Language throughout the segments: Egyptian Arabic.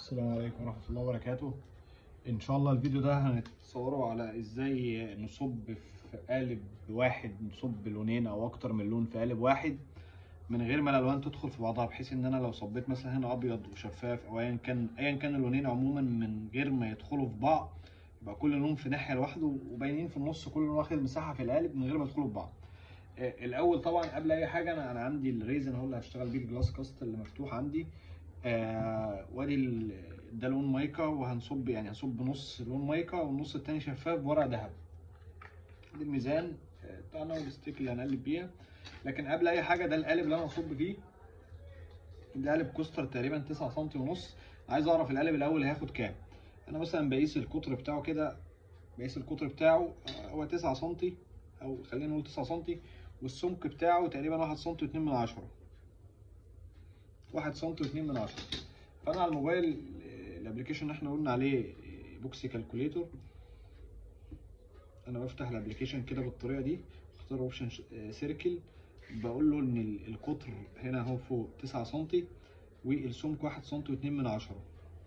السلام عليكم ورحمة الله وبركاته إن شاء الله الفيديو ده هنتصوره على إزاي نصب في قالب واحد نصب لونين أو أكتر من لون في قالب واحد من غير ما الألوان تدخل في بعضها بحيث إن أنا لو صبيت مثلا هنا أبيض وشفاف أو أيا كان أيا كان اللونين عموما من غير ما يدخلوا في بعض يبقى كل لون في ناحية لوحده وباينين في النص كل لون واخد مساحة في القالب من غير ما يدخلوا في بعض. آه، الأول طبعا قبل أي حاجة أنا أنا عندي الريزن هو اللي هشتغل بيه الجلاس كاست اللي مفتوح عندي. آه وادي ال- ده لون مايكا وهنصب يعني هنصب نص لون مايكا والنص التاني شفاف بورق ذهب دي الميزان آه، بتاعنا والستيك اللي هنقلب بيها لكن قبل اي حاجه ده القالب اللي انا هصب فيه ده قالب كوستر تقريبا 9 سم ونص عايز اعرف القالب الاول هياخد كام انا مثلا بقيس القطر بتاعه كده بقيس القطر بتاعه آه، هو 9 سم او خلينا نقول 9 سم والسمك بتاعه تقريبا 1 سم و2 من عشرة واحد سم واتنين من عشرة فانا على الموبايل آه، الابلكيشن اللي احنا قلنا عليه آه، بوكسي كالكوليتور انا بفتح الابلكيشن كده بالطريقه دي اختار اوبشن سيركل بقول له ان ال- القطر هنا اهو فوق 9 سم والسمك 1 سم و2 من عشرة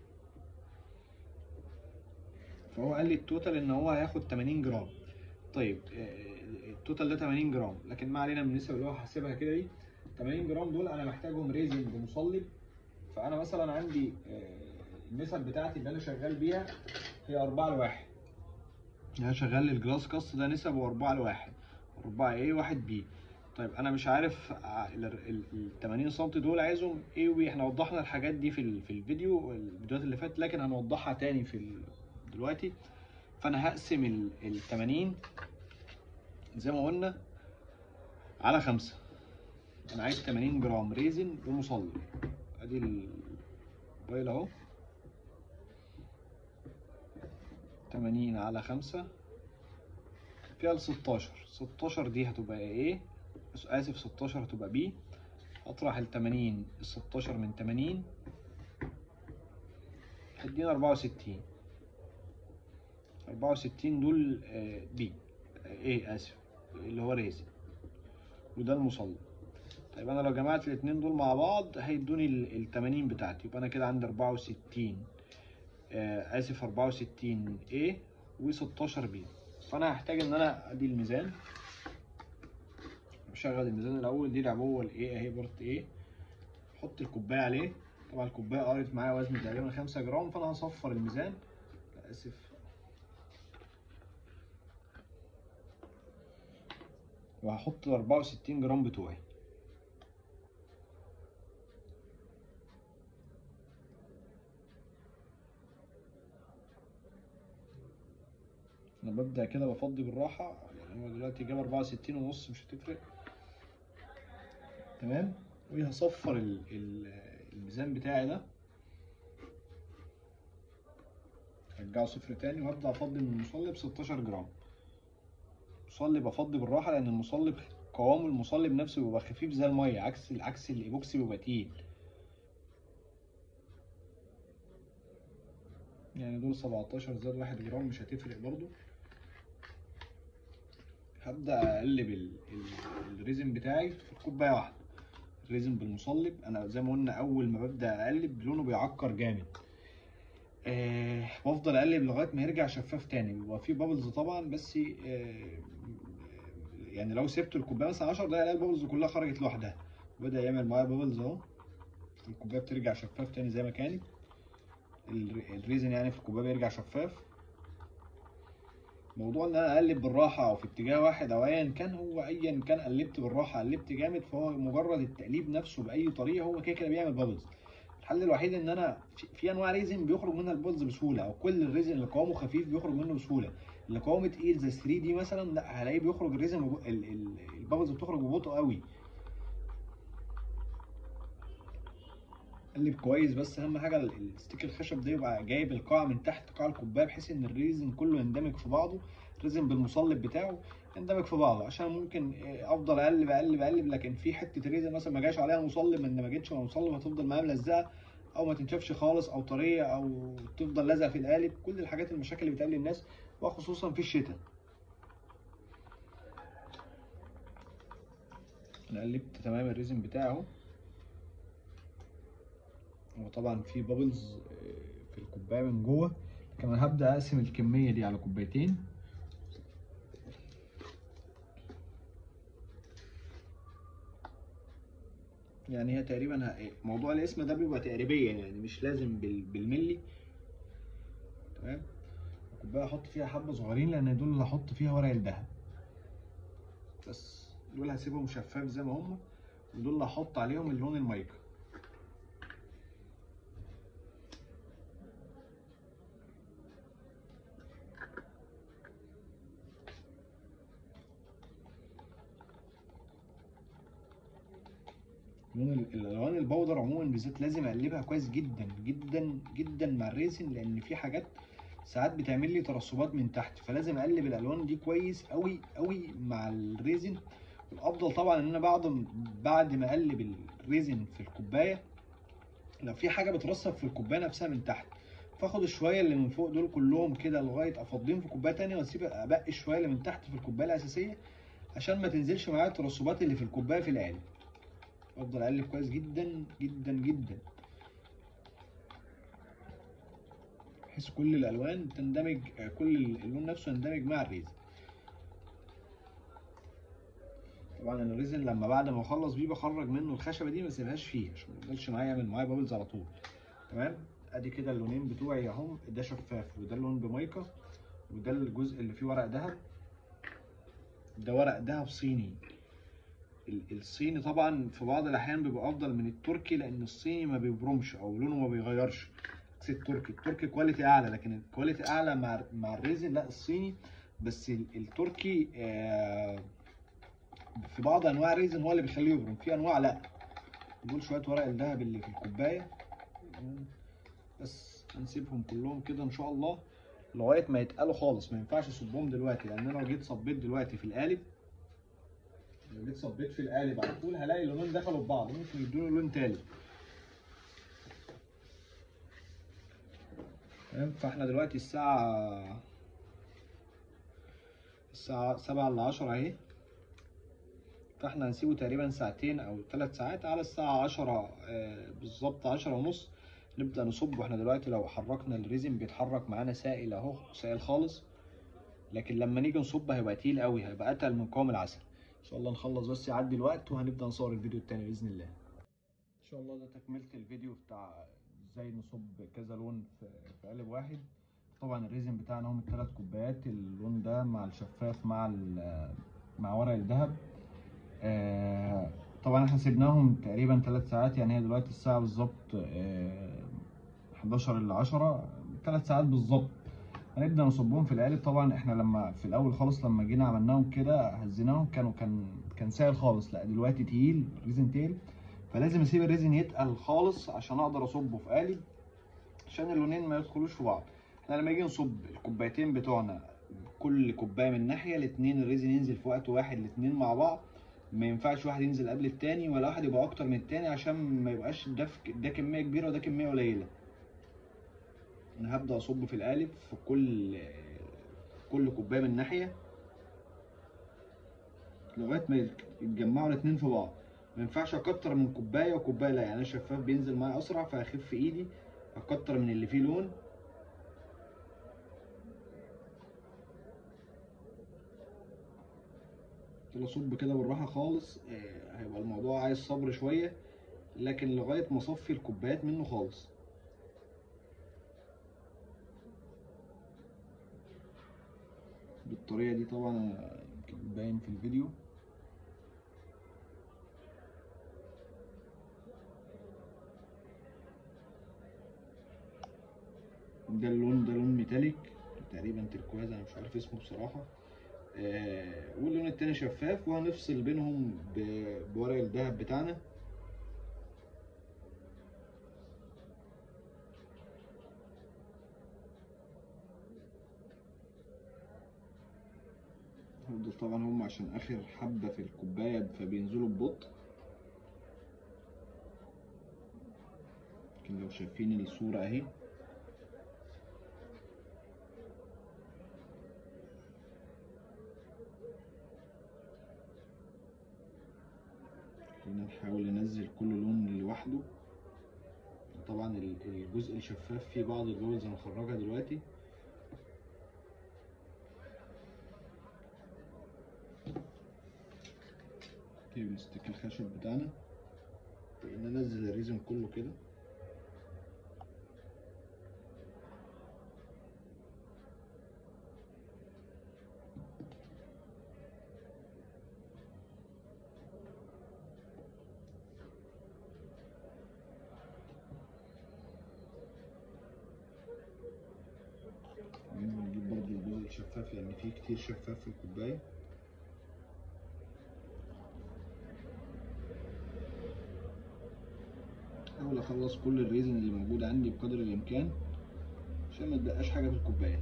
فهو قال لي التوتال ان هو هياخد 80 جرام طيب آه، التوتال ده 80 جرام لكن ما علينا من النسب اللي هو حاسبها كده دي 80 جرام دول انا محتاجهم ريزن بمصلب فانا مثلا عندي آه، النسب بتاعتي اللي انا شغال بيها هي 4 لواحد انا شغال الجلاس كاست ده نسبه 4 لواحد 4 ايه 1 بي طيب انا مش عارف ع- ال ال- ال 80 سم دول عايزهم ايه وبي احنا وضحنا الحاجات دي في ال- في الفيديو الفيديوهات اللي فاتت لكن هنوضحها تاني في ال- دلوقتي فانا هقسم ال ال 80 زي ما قلنا على خمسة انا عايز 80 جرام ريزن بمصلب ادي الموبايل اهو 80 على خمسة فيها ال 16 16 دي هتبقى ايه اسف 16 هتبقى بي اطرح ال 80 ال 16 من 80 هيدينا 64 64 دول آه، بي آه، ايه اسف اللي هو ريزن وده المصلب طيب انا لو جمعت الاتنين دول مع بعض هيدوني ال ال 80 بتاعتي يبقى انا كده عندي 64 آه اسف 64 A و16 B فانا هحتاج ان انا ادي الميزان بشغل الميزان الاول دي العبوه الايه اهي بورت ايه احط الكوبايه عليه طبعا الكوبايه قرت معايا وزن تقريبا 5 جرام فانا هصفر الميزان لا، اسف وهحط ال 64 جرام بتوعي انا ببدأ كده بفضي بالراحة يعني هو دلوقتي جاب 64 ونص مش هتفرق تمام وهصفر ال- ال- الميزان بتاعي ده ارجعه صفر تاني وهبدأ افضي من المصلب 16 جرام مصلب افضي بالراحة لان المصلب قوام المصلب نفسه بيبقى خفيف زي المية عكس عكس الايبوكسي بيبقى تقيل يعني دول 17 زائد 1 جرام مش هتفرق برضو هبدأ أقلب ال- ال- الريزن بتاعي في كوباية واحدة الريزن بالمصلب أنا زي ما قلنا أول ما ببدأ أقلب لونه بيعكر جامد آه بفضل أقلب لغاية ما يرجع شفاف تاني بيبقى فيه بابلز طبعا بس آه يعني لو سبت الكوباية مثلا 10 دقايق الاقي البابلز كلها خرجت لوحدها بدأ يعمل معايا بابلز أهو الكوباية بترجع شفاف تاني زي ما كانت ال- الريزن يعني في الكوبايه بيرجع شفاف موضوع ان انا اقلب بالراحه او في اتجاه واحد او ايا كان هو ايا كان قلبت بالراحه قلبت جامد فهو مجرد التقليب نفسه باي طريقه هو كده كده بيعمل بابلز الحل الوحيد ان انا في, في انواع ريزن بيخرج منها البابلز بسهوله او كل الريزن اللي قوامه خفيف بيخرج منه بسهوله اللي قوامه تقيل زي 3 دي مثلا لا هلاقيه بيخرج الريزن بب- ال- ال- البابلز بتخرج ببطء قوي قلب كويس بس اهم حاجه ال- الستيك الخشب ده يبقى جايب القاع من تحت قاع الكوبايه بحيث ان الريزن كله يندمج في بعضه الريزن بالمصلب بتاعه يندمج في بعضه عشان ممكن إيه، افضل اقلب اقلب اقلب لكن في حته ريزن مثلا ما جاش عليها مصلب ما اندمجتش مع مصلب هتفضل معايا ملزقه او ما تنشفش خالص او طريه او تفضل لازقه في القالب كل الحاجات المشاكل اللي بتقابل الناس وخصوصا في الشتاء انا قلبت تمام الريزن بتاعه هو طبعا في بابلز الكوبايه من جوه لكن انا هبدا اقسم الكميه دي على كوبايتين يعني هي تقريبا ه- موضوع الاسم ده بيبقى تقريبيا يعني مش لازم بال- بالملي تمام الكوبايه احط فيها حبه صغيرين لان دول اللي هحط فيها ورق الدهب بس دول هسيبهم شفاف زي ما هم ودول اللي هحط عليهم اللون المايكا لون ال- الالوان البودر عموما بالذات لازم اقلبها كويس جدا جدا جدا مع الريزن لان في حاجات ساعات بتعمل لي ترسبات من تحت فلازم اقلب الالوان دي كويس قوي قوي مع الريزن والافضل طبعا ان انا بعد بعد ما اقلب الريزن في الكوبايه لو في حاجه بترسب في الكوبايه نفسها من تحت فاخد الشويه اللي من فوق دول كلهم كده لغايه افضيهم في كوبايه تانية واسيب ابقي الشويه اللي من تحت في الكوبايه الاساسيه عشان ما تنزلش معايا الترسبات اللي في الكوبايه في القالب افضل اقلب كويس جدا جدا جدا بحيث كل الالوان تندمج آه، كل اللون نفسه يندمج مع الريزن طبعا الريزن لما بعد ما اخلص بيه بخرج منه الخشبه دي ما اسيبهاش فيه عشان ما يفضلش معايا يعمل معايا بابلز على طول تمام ادي كده اللونين بتوعي اهم ده شفاف وده اللون بمايكا وده الجزء اللي فيه ورق دهب ده ورق دهب صيني ال- الصيني طبعا في بعض الاحيان بيبقى افضل من التركي لان الصيني ما بيبرمش او لونه ما بيغيرش عكس التركي التركي كواليتي اعلى لكن الكواليتي اعلى مع مع الريزن لا الصيني بس ال- التركي آه، في بعض انواع الريزن هو اللي بيخليه يبرم في انواع لا دول شويه ورق الذهب اللي في الكوبايه بس هنسيبهم كلهم كده ان شاء الله لغايه ما يتقلوا خالص ما ينفعش اصبهم دلوقتي لان انا لو جيت صبيت دلوقتي في القالب لو جيت صبيت في القالب على طول هلاقي اللونين دخلوا في بعض ممكن يدوني لون تالت تمام فاحنا دلوقتي الساعة الساعة سبعة إلا عشرة أهي فاحنا هنسيبه تقريبا ساعتين أو ثلاث ساعات على الساعة عشرة آه، بالظبط عشرة ونص نبدأ نصب واحنا دلوقتي لو حركنا الريزن بيتحرك معانا سائل أهو سائل خالص لكن لما نيجي نصب هيبقى تقيل قوي هيبقى أتقل من قوام العسل ان شاء الله نخلص بس يعدي الوقت وهنبدا نصور الفيديو التاني باذن الله ان شاء الله ده تكمله الفيديو بتاع ازاي نصب كذا لون في في قالب واحد طبعا الريزن بتاعنا هم الثلاث كوبايات اللون ده مع الشفاف مع ال- مع ورق الذهب آه، طبعا احنا سيبناهم تقريبا ثلاث ساعات يعني هي دلوقتي الساعه بالظبط آه، 11 الا 10 ثلاث ساعات بالظبط هنبدا نصبهم في القالب طبعا احنا لما في الاول خالص لما جينا عملناهم كده هزيناهم كانوا كان كان سهل خالص لا دلوقتي تقيل ريزن تقيل فلازم اسيب الريزن يتقل خالص عشان اقدر اصبه في قالب عشان اللونين ما يدخلوش في بعض احنا لما نيجي نصب الكوبايتين بتوعنا كل كوبايه من ناحيه الاتنين الريزن ينزل في وقت واحد الاتنين مع بعض ما ينفعش واحد ينزل قبل التاني ولا واحد يبقى اكتر من التاني عشان ما يبقاش ده في- ده كميه كبيره وده كميه قليله انا هبدا اصب في القالب في كل كل كوبايه من ناحيه لغايه ما يتجمعوا الاتنين في بعض ما ينفعش اكتر من كوبايه وكوبايه لا يعني انا الشفاف بينزل معايا اسرع فهخف ايدي اكتر من اللي فيه لون كده اصب كده بالراحه خالص آه، هيبقى الموضوع عايز صبر شويه لكن لغايه ما اصفي الكوبايات منه خالص بالطريقه دي طبعا أنا يمكن باين في الفيديو ده اللون ده لون ميتاليك تقريبا تركواز انا مش عارف اسمه بصراحه آه واللون التاني شفاف وهنفصل بينهم ب- بورق الدهب بتاعنا دول طبعا هم عشان اخر حبة في الكوباية فبينزلوا ببطء لكن لو شايفين الصورة اهي خلينا نحاول ننزل كل لون لوحده طبعا ال- الجزء الشفاف فيه بعض البابلز هنخرجها دلوقتي نجيب الستيك الخشب بتاعنا ننزل الريزن كله كده نجيب برضو الجزء الشفاف لان فيه كتير شفاف في الكوبايه احاول اخلص كل الريزن اللي موجود عندي بقدر الامكان عشان ما تبقاش حاجه في الكوبايه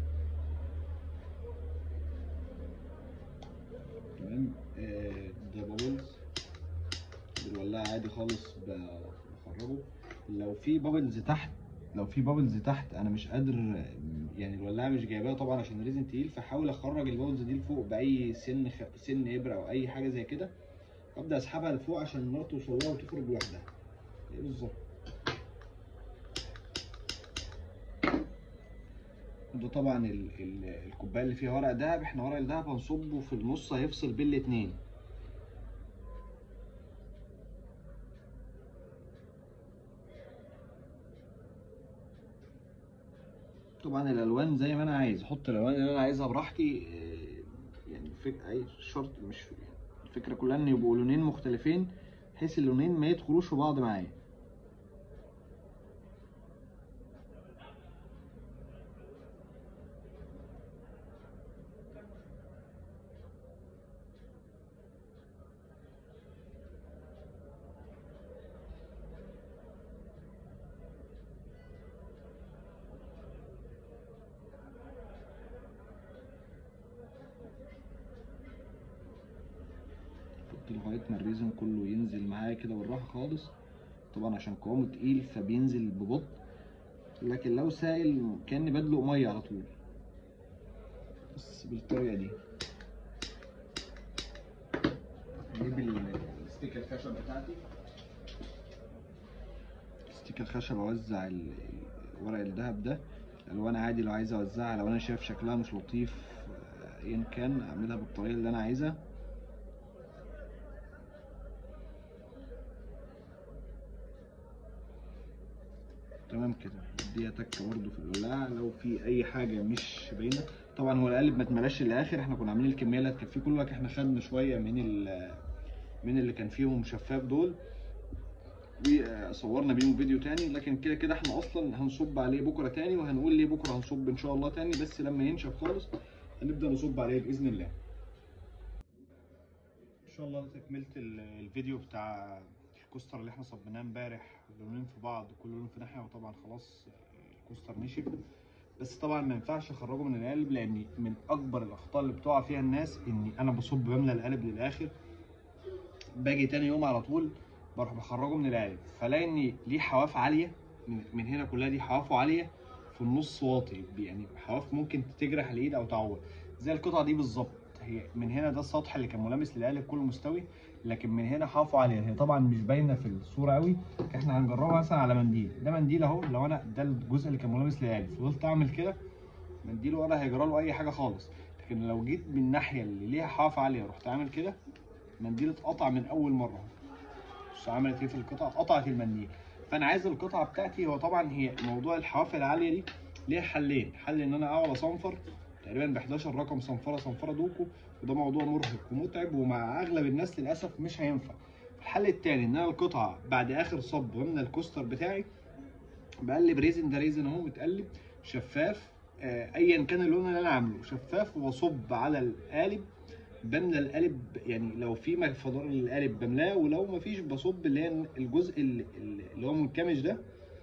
تمام آه، ده بابلز بالولاعه عادي خالص ب- بخرجه لو في بابلز تحت لو في بابلز تحت انا مش قادر يعني الولاعه مش جايباها طبعا عشان الريزن تقيل فحاول اخرج البابلز دي لفوق باي سن خ... سن ابره او اي حاجه زي كده وابدا اسحبها لفوق عشان النار توصل لها وتخرج لوحدها ايه بالظبط ده طبعا ال... ال... الكوبايه اللي فيها ورق دهب احنا ورق الدهب هنصبه في النص هيفصل بين الاتنين طبعا الالوان زي ما انا عايز احط الالوان اللي انا عايزها براحتي آه، يعني فك... اي شرط مش الفكره كلها ان يبقوا لونين مختلفين بحيث اللونين ما يدخلوش في بعض معايا حط لغايه ما الريزن كله ينزل معايا كده بالراحه خالص طبعا عشان قوامه تقيل فبينزل ببطء لكن لو سائل كاني بدلق ميه على طول بس بالطريقه دي اجيب ال- الستيك الخشب بتاعتي ستيك الخشب اوزع ال- ال- ورق الدهب ده الوان عادي لو عايز اوزعها لو انا شايف شكلها مش لطيف آه، ايا كان اعملها بالطريقه اللي انا عايزها تمام كده اديها تكه برده في الولاعه لو في اي حاجه مش باينه طبعا هو القالب ما اتملاش للاخر احنا كنا عاملين الكميه اللي هتكفيه كله لكن احنا خدنا شويه من ال من اللي كان فيهم شفاف دول وصورنا بيهم فيديو تاني لكن كده كده احنا اصلا هنصب عليه بكره تاني وهنقول ليه بكره هنصب ان شاء الله تاني بس لما ينشف خالص هنبدا نصب عليه باذن الله ان شاء الله ده تكمله ال- الفيديو بتاع الكوستر اللي احنا صبناه امبارح لونين في بعض كل لون في ناحيه وطبعا خلاص الكوستر نشف بس طبعا ما ينفعش اخرجه من القالب لان من اكبر الاخطاء اللي بتقع فيها الناس اني انا بصب بملى القالب للاخر باجي تاني يوم على طول بروح بخرجه من القالب فلاقي ان ليه حواف عاليه من, من هنا كلها دي حوافه عاليه في النص واطي يعني حواف ممكن تجرح الايد او تعور زي القطعه دي بالظبط هي من هنا ده السطح اللي كان ملامس للقالب كله مستوي لكن من هنا حافه عاليه هي طبعا مش باينه في الصوره قوي احنا هنجربها مثلا على منديل ده منديل اهو لو انا ده الجزء اللي كان ملامس للقالب فضلت اعمل كده منديل ولا هيجرى له اي حاجه خالص لكن لو جيت من الناحيه اللي ليها حافه عاليه رحت عامل كده منديل اتقطع من اول مره بص عملت ايه في القطعه قطعت المنديل فانا عايز القطعه بتاعتي هو طبعا هي موضوع الحواف العاليه دي ليها حلين حل ان انا اقعد اصنفر تقريبا ب 11 رقم صنفره صنفره دوكو وده موضوع مرهق ومتعب ومع اغلب الناس للاسف مش هينفع الحل التاني ان انا القطعه بعد اخر صب ومن الكوستر بتاعي بقلب ريزن ده ريزن اهو متقلب شفاف آه، ايا كان اللون اللي انا عامله شفاف وبصب على القالب بملى القالب يعني لو في فضار للقالب بملاه ولو ما فيش بصب اللي هي الجزء اللي, اللي هو منكمش ده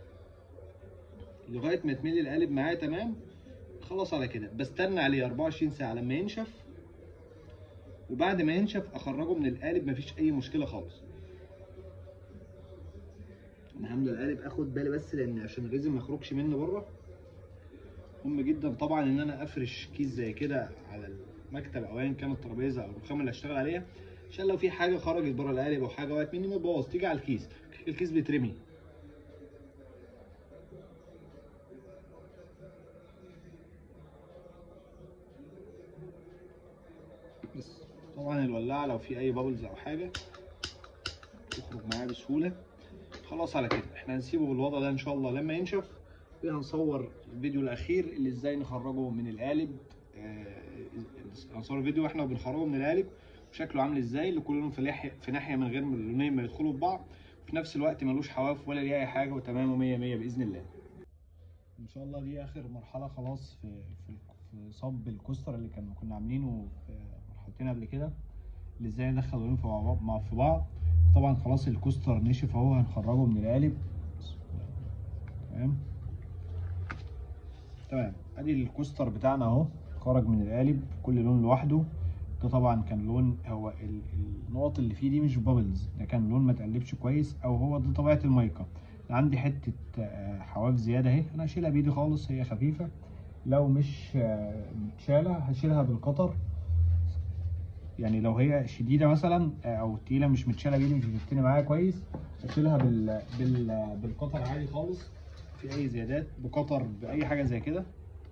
لغايه ما تملي القالب معايا تمام خلاص على كده بستنى عليه 24 ساعه لما ينشف وبعد ما ينشف اخرجه من القالب مفيش اي مشكله خالص انا هملى القالب اخد بالي بس لان عشان الريزن ما يخرجش منه بره مهم جدا طبعا ان انا افرش كيس زي كده على المكتب او ايا كان الترابيزه او الرخامه اللي هشتغل عليها عشان لو في حاجه خرجت بره القالب او حاجه وقعت مني ما تبوظ تيجي على الكيس الكيس بيترمي طبعا الولاعه لو في اي بابلز او حاجه تخرج معايا بسهوله خلاص على كده احنا هنسيبه بالوضع ده ان شاء الله لما ينشف وهنصور الفيديو الاخير اللي ازاي نخرجه من القالب آه، هنصور الفيديو واحنا بنخرجه من القالب وشكله عامل ازاي اللي كل لون في ناحيه في ناحيه من غير ما اللونين ما يدخلوا في بعض في نفس الوقت ملوش حواف ولا ليه اي حاجه وتمام 100 100 باذن الله ان شاء الله دي اخر مرحله خلاص في في في صب الكوستر اللي كنا كنا عاملينه في مرحلتين قبل كده اللي ازاي ندخل اللون في بعض مع في بعض طبعا خلاص الكوستر نشف اهو هنخرجه من القالب تمام تمام ادي الكوستر بتاعنا اهو خرج من القالب كل لون لوحده ده طبعا كان لون هو ال- النقط اللي فيه دي مش بابلز ده كان لون ما تقلبش كويس او هو دي طبيعه المايكا عندي حته آه، حواف زياده اهي انا هشيلها بايدي خالص هي خفيفه لو مش آه، متشاله هشيلها بالقطر يعني لو هي شديده مثلا آه، او تقيله مش متشاله بايدي مش بتتني معايا كويس هشيلها بال بال بالقطر عادي خالص في اي زيادات بقطر باي حاجه زي كده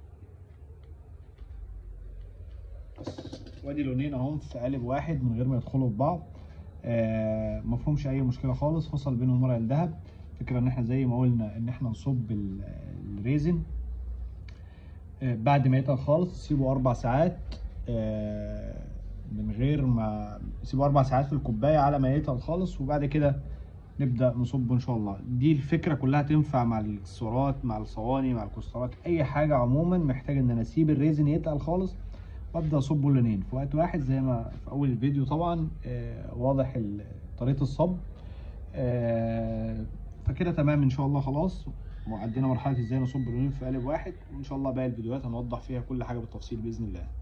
بس وادي لونين اهم في قالب واحد من غير ما يدخلوا في بعض آه مفهومش اي مشكله خالص فصل بينهم ورق الذهب فكرة ان احنا زي ما قلنا ان احنا نصب ال- الريزن آه بعد ما يتقل خالص سيبه اربع ساعات آه من غير ما سيبه اربع ساعات في الكوبايه على ما يتقل خالص وبعد كده نبدا نصبه ان شاء الله دي الفكره كلها تنفع مع الاكسسوارات مع الصواني مع الكوسترات اي حاجه عموما محتاج ان انا اسيب الريزن يتقل خالص وابدا اصبه لونين في وقت واحد زي ما في اول الفيديو طبعا آه واضح ال- طريقه الصب آه فكده تمام ان شاء الله خلاص وعدينا مرحله ازاي نصب اللونين في قالب واحد وان شاء الله باقي الفيديوهات هنوضح فيها كل حاجه بالتفصيل باذن الله